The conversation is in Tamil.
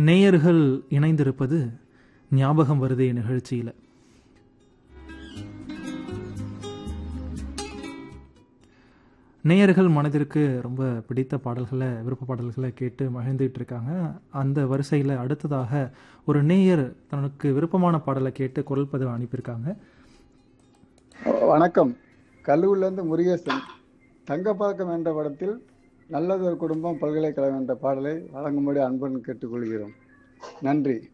நேயர்கள் இணைந்திருப்பது ஞாபகம் வருதே நிகழ்ச்சியில் நேயர்கள் மனதிற்கு ரொம்ப பிடித்த பாடல்களை விருப்ப பாடல்களை கேட்டு மகிழ்ந்துட்டு இருக்காங்க அந்த வரிசையில் அடுத்ததாக ஒரு நேயர் தனக்கு விருப்பமான பாடலை கேட்டு குரல் பதிவு அனுப்பியிருக்காங்க வணக்கம் கல்லூரிலேருந்து முருகேசன் தங்கப்பதக்கம் என்ற படத்தில் நல்லதொரு குடும்பம் பல்கலைக்கழகம் என்ற பாடலை வழங்கும்படி அன்புடன் கேட்டுக்கொள்கிறோம் நன்றி